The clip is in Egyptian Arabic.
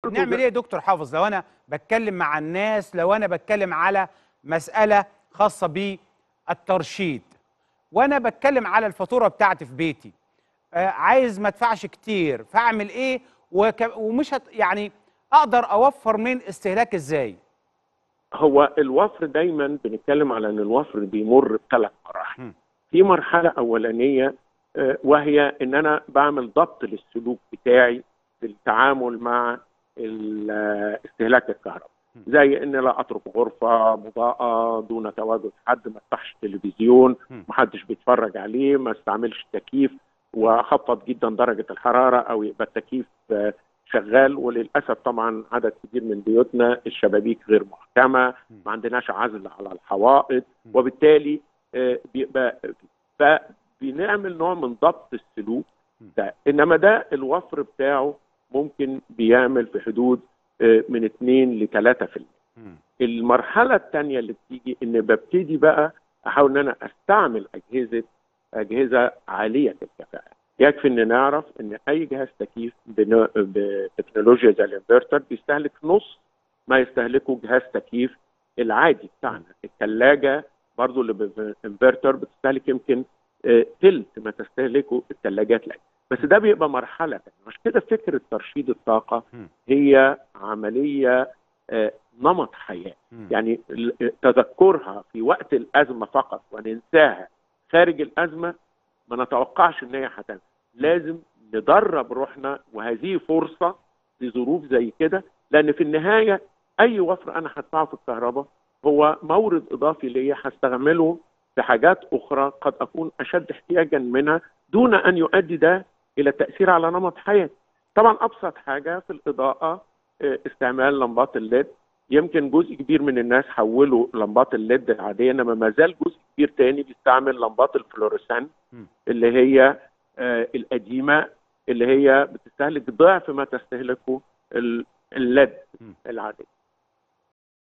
برضو نعمل ده- ايه يا دكتور حافظ لو انا بتكلم مع الناس لو انا بتكلم على مساله خاصه بالترشيد وانا بتكلم على الفاتوره بتاعتي في بيتي آه عايز ما ادفعش كتير فاعمل ايه وك... ومش هت... يعني اقدر اوفر من استهلاك ازاي هو الوفر دايما بنتكلم على ان الوفر بيمر بثلاث مراحل م. في مرحله اولانيه آه، وهي ان انا بعمل ضبط للسلوك بتاعي في التعامل مع ال- آه، استهلاك الكهرباء م. زي ان لا اترك غرفه مضاءه دون تواجد حد ما افتحش تلفزيون م. محدش بيتفرج عليه ما استعملش تكييف واخفض جدا درجه الحراره او يبقى التكييف آه، شغال وللاسف طبعا عدد كبير من بيوتنا الشبابيك غير محكمه ما عندناش عزل على الحوائط م. وبالتالي آه، بيبقى فبنعمل نوع من ضبط السلوك م. ده انما ده الوفر بتاعه ممكن بيعمل في حدود آه، من 2 ل 3% مم. المرحله الثانيه اللي بتيجي ان ببتدي بقى احاول ان انا استعمل اجهزه اجهزه عاليه الكفاءه يكفي ان نعرف ان اي جهاز تكييف بن- بتكنولوجيا زي الانفرتر بيستهلك نص ما يستهلكه جهاز تكييف العادي بتاعنا الثلاجه برضو اللي بالانفرتر بتستهلك يمكن آه، تلت ما تستهلكه الثلاجات العادية بس ده بيبقى مرحله تانية. عشان كده فكره ترشيد الطاقه مم. هي عمليه آه، نمط حياه مم. يعني ال- تذكرها في وقت الازمه فقط وننساها خارج الازمه ما نتوقعش ان هي هتنسى لازم ندرب روحنا وهذه فرصه لظروف زي كده لان في النهايه اي وفر انا هدفعه في الكهرباء هو مورد اضافي ليا هستعمله في حاجات اخرى قد اكون اشد احتياجا منها دون ان يؤدي ده الى تاثير على نمط حياتي. طبعا ابسط حاجه في الاضاءه آه، استعمال لمبات الليد يمكن جزء كبير من الناس حولوا لمبات الليد العاديه انما ما زال جزء كبير تاني بيستعمل لمبات الفلوريسنت مم. اللي هي آه، القديمه اللي هي بتستهلك ضعف ما تستهلكه ال- الليد مم. العاديه